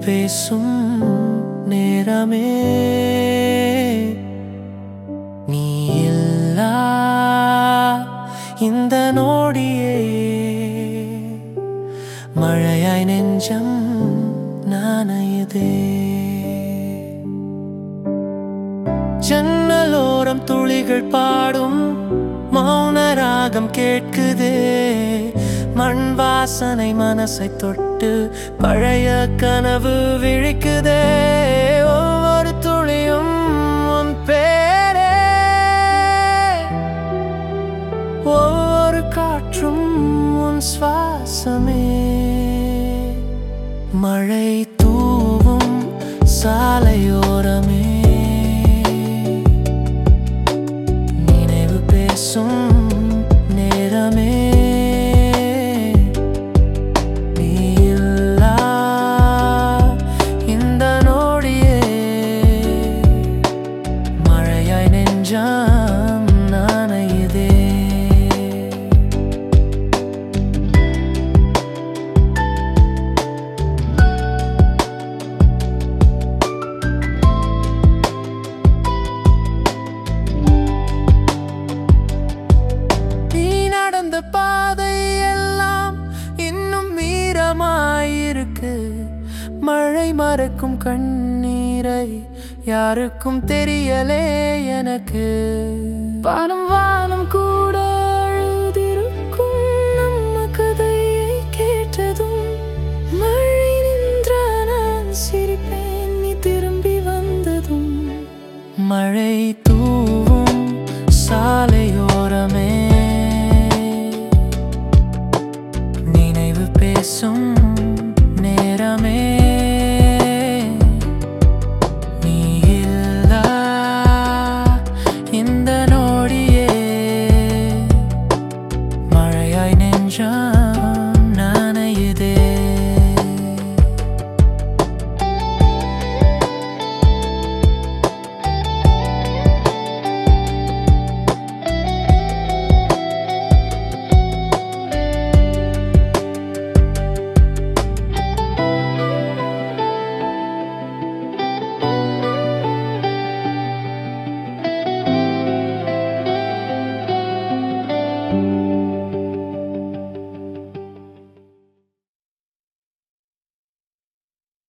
பேசும் நேரமே நீ இல்லா இந்த நோடியே மழையாய் நெஞ்சம் நானயதே ஜன்னலோரம் துளிகள் பாடும் மௌன ராகம் கேட்குதே மண் வாசனை மனசை தொட்டு பழைய கனவு விழிக்குதே ஒவ்வொரு துளியும் உன் பேரே ஒவ்வொரு காற்றும் உன் சுவாசமே மழை தூவும் சாலையோரமே நினைவு பேசும் நேரமே நீ இல்லா இந்த நோடியே மழையாய் நெஞ்சம் நானையதே நீ நடந்த பாதை எல்லாம் இன்னும் மீறமாயிருக்கு மழை மறக்கும் கண்ணீரை யாருக்கும் தெரியலே எனக்கு வானம் வானம் கூட அழுதிருக்கும் நம்ம கதையை கேட்டதும் மழை நின்ற நான் சிரிப்பேன் நீ திரும்பி வந்ததும் மழை தூவும் சாலையோரமே நினைவு பேசும்